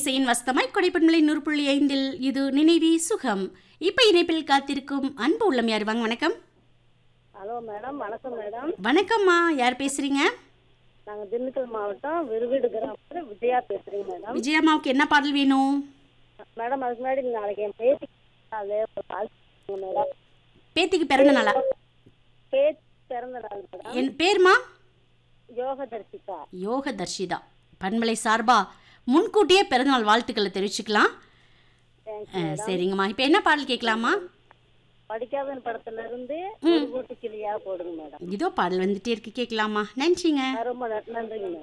இன்னிசையின் வஸ்தமாய் கொடைப்பண்மலை நூறு புள்ளி ஐந்தில் இது நினைவி சுகம் இப்ப இணைப்பில் காத்திருக்கும் அன்பு உள்ளம் யார் வாங்க வணக்கம் ஹலோ மேடம் வணக்கம் மேடம் வணக்கம்மா யார் பேசுறீங்க நாங்கள் திண்டுக்கல் மாவட்டம் விருவீடு கிராமத்தில் விஜயா பேசுகிறேங்க மேடம் விஜயம்மாவுக்கு என்ன பாடல் வேணும் மேடம் அதுக்கு முன்னாடி நாளைக்கு என் பேத்தி அதே ஒரு வாழ்த்துங்க மேடம் பேத்திக்கு பிறந்த நாளா பேத்தி பிறந்த நாள் மேடம் என் பேர்மா யோக தரிசிகா யோக தர்ஷிதா பண்பலை சார்பா முன்கூட்டியே பிறந்தநாள் வாழ்த்துக்களை தெரிவிச்சுக்கலாம் தேங்க்ஸ் அஹ், சரிங்கம்மா இப்போ என்ன பாடல் கேட்கலாமா படிக்காத படத்துல இருந்து ஒரு கூட்டு கிளியா போடுங்க மேடம் இதோ பாடல் வந்துட்டே இருக்கு கேட்கலாமா நன்றிங்க ரொம்ப நன்றிங்க மேடம்